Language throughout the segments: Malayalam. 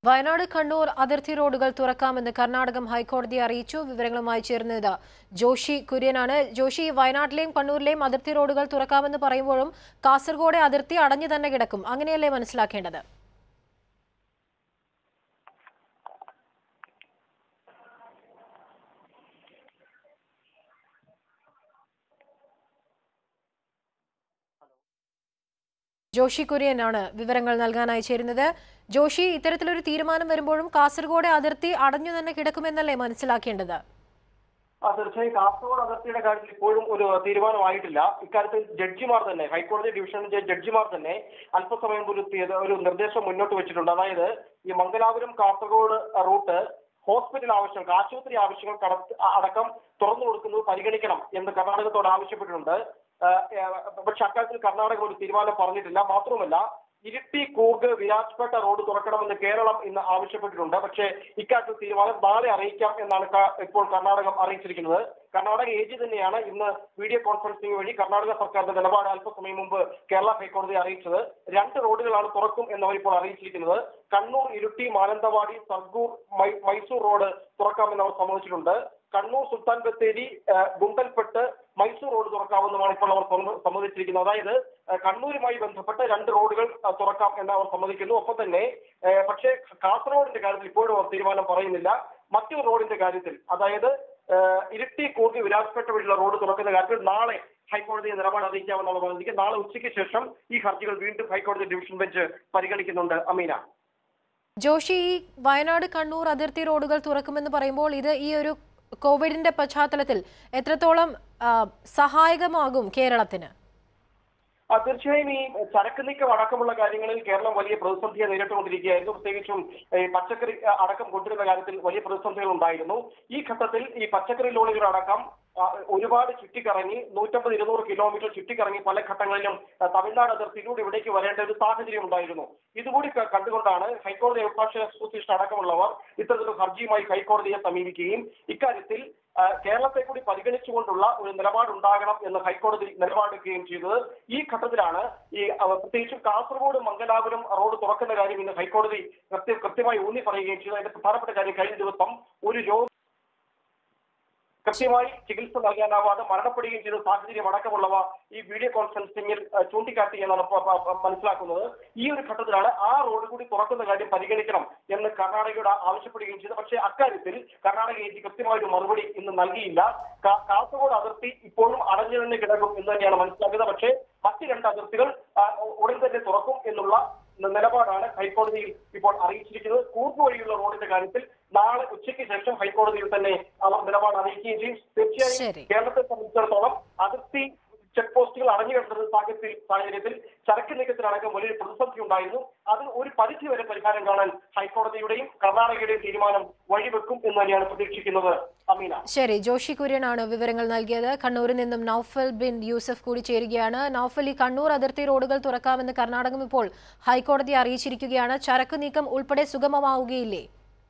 വയനാട് കണ്ണൂർ അതിർത്തി റോഡുകൾ തുറക്കാമെന്ന് കർണാടകം ഹൈക്കോടതിയെ അറിയിച്ചു വിവരങ്ങളുമായി ചേർന്നത് ജോഷി കുര്യനാണ് ജോഷി വയനാട്ടിലെയും കണ്ണൂരിലെയും അതിർത്തി റോഡുകൾ തുറക്കാമെന്ന് പറയുമ്പോഴും കാസർഗോഡ് അതിർത്തി അടഞ്ഞു തന്നെ കിടക്കും അങ്ങനെയല്ലേ മനസ്സിലാക്കേണ്ടത് ജോഷി കുര്യനാണ് വിവരങ്ങൾ നൽകാനായി ചേരുന്നത് ജോഷി ഇത്തരത്തിലൊരു തീരുമാനം വരുമ്പോഴും കാസർഗോഡ് അതിർത്തി അടഞ്ഞു തന്നെ കിടക്കുമെന്നല്ലേ മനസ്സിലാക്കേണ്ടത് ആ തീർച്ചയായും കാസർഗോഡ് അതിർത്തിയുടെ കാര്യത്തിൽ ഇപ്പോഴും ഒരു തീരുമാനമായിട്ടില്ല ഇക്കാര്യത്തിൽ ജഡ്ജിമാർ തന്നെ ഹൈക്കോടതി ഡിവിഷൻ ജഡ്ജിമാർ തന്നെ അല്പസമയം ഒരു തീ- ഒരു നിർദ്ദേശം മുന്നോട്ട് വെച്ചിട്ടുണ്ട് അതായത് ഈ മംഗലാപുരം കാസർഗോഡ് റൂട്ട് ഹോസ്പിറ്റൽ ആവശ്യങ്ങൾക്ക് ആശുപത്രി ആവശ്യങ്ങൾക്ക് അട- അടക്കം തുറന്നു കൊടുക്കുന്നത് പരിഗണിക്കണം എന്ന് കർണാടകത്തോട് ആവശ്യപ്പെട്ടിട്ടുണ്ട് ആ, ആ, പക്ഷെ അക്കാര്യത്തിൽ കർണാടക ഒരു തീരുമാനം പറഞ്ഞിട്ടില്ല മാത്രമല്ല ഇരിട്ടി കൂർഗ് വിരാജ്പേട്ട റോഡ് തുറക്കണമെന്ന് കേരളം ഇന്ന് ആവശ്യപ്പെട്ടിട്ടുണ്ട് പക്ഷേ ഇക്കാര്യത്തിൽ തീരുമാനം നാളെ അറിയിക്കാം എന്നാണ് ക- ഇപ്പോൾ കർണാടകം അറിയിച്ചിരിക്കുന്നത് കർണാടക എ ജി തന്നെയാണ് ഇന്ന് വീഡിയോ കോൺഫറൻസിംഗ് വഴി കർണാടക സർക്കാരിന്റെ നിലപാട് അല്പസമയം മുമ്പ് കേരള ഹൈക്കോടതി അറിയിച്ചത് രണ്ട് റോഡുകളാണ് തുറക്കും എന്നവർ ഇപ്പോൾ അറിയിച്ചിരിക്കുന്നത് കണ്ണൂർ ഇരുട്ടി മാനന്തവാടി സർഗൂർ മൈ- മൈസൂർ റോഡ് തുറക്കാമെന്ന് അവർ സമ്മതിച്ചിട്ടുണ്ട് കണ്ണൂർ സുൽത്താൻ ബത്തേരി ആ, ഗുണ്ടൽപ്പെട്ട് മൈസൂർ റോഡ് തുറക്കാമെന്നുമാണ് ഇപ്പോൾ അവർ സമ്മ- സമ്മതിച്ചിരിക്കുന്നത് അതായത് ആ, കണ്ണൂരുമായി ബന്ധപ്പെട്ട രണ്ട് റോഡുകൾ ആ, തുറക്കാം എന്ന് അവർ സമ്മതിക്കുന്നു ഒപ്പം തന്നെ ആ, പക്ഷേ കാസർഗോഡിന്റെ കാര്യത്തിൽ ഇപ്പോഴും അവർ തീരുമാനം പറയുന്നില്ല മറ്റൊരു റോഡിന്റെ കാര്യത്തിൽ അതായത് ആ, ഇരിട്ടി കൂർഗ് വിരാജ്പേട്ട വഴിയുള്ള റോഡ് തുറക്കുന്ന കാര്യത്തിൽ നാളെ ഹൈക്കോടതിയെ നിലപാട് അറിയിക്കാമെന്നാണ് പറഞ്ഞിരിക്കുന്നത് നാളെ ഉച്ചയ്ക്ക് ശേഷം ഈ ഹർജികൾ വീണ്ടും ഹൈക്കോടതി ഡിവിഷൻ ബെഞ്ച് പരിഗണിക്കുന്നുണ്ട് അമീന ജോഷി ഈ വയനാട് കണ്ണൂർ അതിർത്തി റോഡുകൾ തുറക്കുമെന്ന് പറയുമ്പോൾ ഇത് ഈ ഒരു കോവിഡിന്റെ പശ്ചാത്തലത്തിൽ എത്രത്തോളം ആ, സഹായകമാകും കേരളത്തിന് ആ, തീർച്ചയായും ഈ ചരക്ക് നീക്കം അടക്കമുള്ള കാര്യങ്ങളിൽ കേരളം വലിയ പ്രതിസന്ധിയെ നേരിട്ടുകൊണ്ടിരിക്കുകയായിരുന്നു പ്രത്യേകിച്ചും ഈ പച്ചക്കറി ആ, അടക്കം കൊണ്ടുവരുന്ന കാര്യത്തിൽ വലിയ പ്രതിസന്ധികൾ ഉണ്ടായിരുന്നു ഈ ഘട്ടത്തിൽ ഈ പച്ചക്കറി ലോറികൾ അടക്കം ആ, ഒരുപാട് ചുറ്റിക്കറങ്ങി നൂറ്റമ്പത് ഇരുന്നൂറ് കിലോമീറ്റർ ചുറ്റിക്കറങ്ങി പല ഘട്ടങ്ങളിലും ആ, തമിഴ്നാട് അതിർത്തിയിലൂടെ ഇവിടേക്ക് വരേണ്ട ഒരു സാഹചര്യം ഉണ്ടായിരുന്നു ഇതുകൂടി ക- കണ്ടുകൊണ്ടാണ് ഹൈക്കോടതി അഭിഭാഷക അസോസിയേഷൻ അടക്കമുള്ളവർ ഇത്തരത്തിലൊരു ഹർജിയുമായി ഹൈക്കോടതിയെ സമീപിക്കുകയും ഇക്കാര്യത്തിൽ ആ, കേരളത്തെ കൂടി പരിഗണിച്ചുകൊണ്ടുള്ള ഒരു നിലപാടുണ്ടാകണം എന്ന് ഹൈക്കോടതി നിലപാടെടുക്കുകയും ചെയ്തത് ഈ ഘട്ടത്തിലാണ് ഈ ആ, പ്രത്യേകിച്ചും കാസർഗോഡ് മംഗലാപുരം റോഡ് തുറക്കുന്ന കാര്യം ഇന്ന് ഹൈക്കോടതി കൃത്യ കൃത്യമായി ഊന്നി പറയുകയും ചെയ്തു അതിന്റെ പ്രധാനപ്പെട്ട കാര്യം കഴിഞ്ഞ ദിവസം ഒരു രോഗി കൃത്യമായി ചികിത്സ നൽകാനാവാതെ മരണപ്പെടുകയും ചെയ്ത സാഹചര്യം അടക്കമുള്ളവ ഈ വീഡിയോ കോൺഫറൻസിംഗിൽ ആ, ചൂണ്ടിക്കാട്ടി എന്നാണ് പ- പ- പ- മനസ്സിലാക്കുന്നത് ഈ ഒരു ഘട്ടത്തിലാണ് ആ റോഡ് കൂടി തുറക്കുന്ന കാര്യം പരിഗണിക്കണം എന്ന് കർണാടകയോട് ആവശ്യപ്പെടുകയും ചെയ്തു പക്ഷേ അക്കാര്യത്തിൽ കർണാടക എ ജി കൃത്യമായ ഒരു മറുപടി ഇന്ന് നൽകിയില്ല കാ- കാസർഗോഡ് അതിർത്തി ഇപ്പോഴും അടഞ്ഞു തന്നെ കിടക്കും എന്ന് തന്നെയാണ് മനസ്സിലാക്കുന്നത് പക്ഷേ മറ്റ് രണ്ട് അതിർത്തികൾ ആ, ഉടൻ തന്നെ തുറക്കും എന്നുള്ള നിലപാടാണ് ഹൈക്കോടതിയിൽ ഇപ്പോൾ അറിയിച്ചിരിക്കുന്നത് കൂർഗ് വഴിയുള്ള റോഡിന്റെ കാര്യത്തിൽ നാളെ ഉച്ചയ്ക്ക് ശേഷം ഹൈക്കോടതിയിൽ തന്നെ അവർ നിലപാട് അറിയിക്കുകയും ചെയ്യും ശരി. തീർച്ചയായും കേരളത്തെ സംബന്ധിച്ചിടത്തോളം അതിർത്തി ചെക്ക് പോസ്റ്റുകൾ അടഞ്ഞു കിടക്കുന്ന സാഹചര്യത്തിൽ സാഹചര്യത്തിൽ ചരക്ക് നീക്കത്തിനടക്കം വലിയൊരു പ്രതിസന്ധി ഉണ്ടായിരുന്നു അതിന് ഒരു പരിധി വരെ പരിഹാരം കാണാൻ ഹൈക്കോടതിയുടെയും കർണാടകയുടെയും തീരുമാനം വഴിവെക്കും എന്ന് തന്നെയാണ് പ്രതീക്ഷിക്കുന്നത് അമീന ശരി ജോഷി കുര്യനാണ് വിവരങ്ങൾ നൽകിയത് കണ്ണൂരിൽ നിന്നും നൌഫൽ ബിൻ യൂസഫ് കൂടി ചേരുകയാണ് നൌഫൽ ഈ കണ്ണൂർ അതിർത്തി റോഡുകൾ തുറക്കാമെന്ന് കർണാടകം ഇപ്പോൾ ഹൈക്കോടതി അറിയിച്ചിരിക്കുകയാണ് ചരക്ക് നീക്കം ഉൾപ്പെടെ സുഗമമാവുകയില്ലേ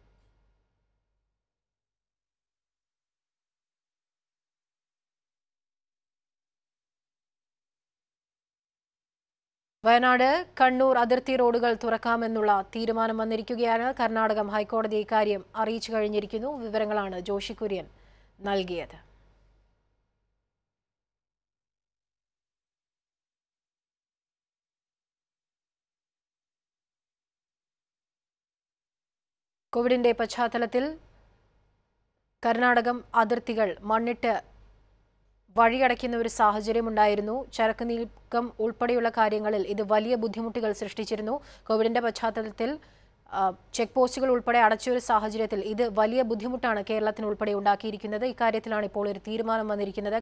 വയനാട് കണ്ണൂർ അതിർത്തി റോഡുകൾ തുറക്കാമെന്നുള്ള തീരുമാനം വന്നിരിക്കുകയാണ് കർണാടകം ഹൈക്കോടതി ഇക്കാര്യം അറിയിച്ചു കഴിഞ്ഞിരിക്കുന്നു വിവരങ്ങളാണ് ജോഷി കുര്യൻ നൽകിയത് കോവിഡിന്റെ പശ്ചാത്തലത്തിൽ കർണാടകം അതിർത്തികൾ മണ്ണിട്ട് വഴിയടയ്ക്കുന്ന ഒരു സാഹചര്യമുണ്ടായിരുന്നു ചരക്ക് നീക്കം ഉൾപ്പെടെയുള്ള കാര്യങ്ങളിൽ ഇത് വലിയ ബുദ്ധിമുട്ടുകൾ സൃഷ്ടിച്ചിരുന്നു കോവിഡിന്റെ പശ്ചാത്തലത്തിൽ ആ, ചെക്ക് പോസ്റ്റുകൾ ഉൾപ്പെടെ അടച്ച ഒരു സാഹചര്യത്തിൽ ഇത് വലിയ ബുദ്ധിമുട്ടാണ് കേരളത്തിന് ഉൾപ്പെടെ ഉണ്ടാക്കിയിരിക്കുന്നത് ഇക്കാര്യത്തിലാണ് ഇപ്പോൾ ഒരു തീരുമാനം വന്നിരിക്കുന്നത്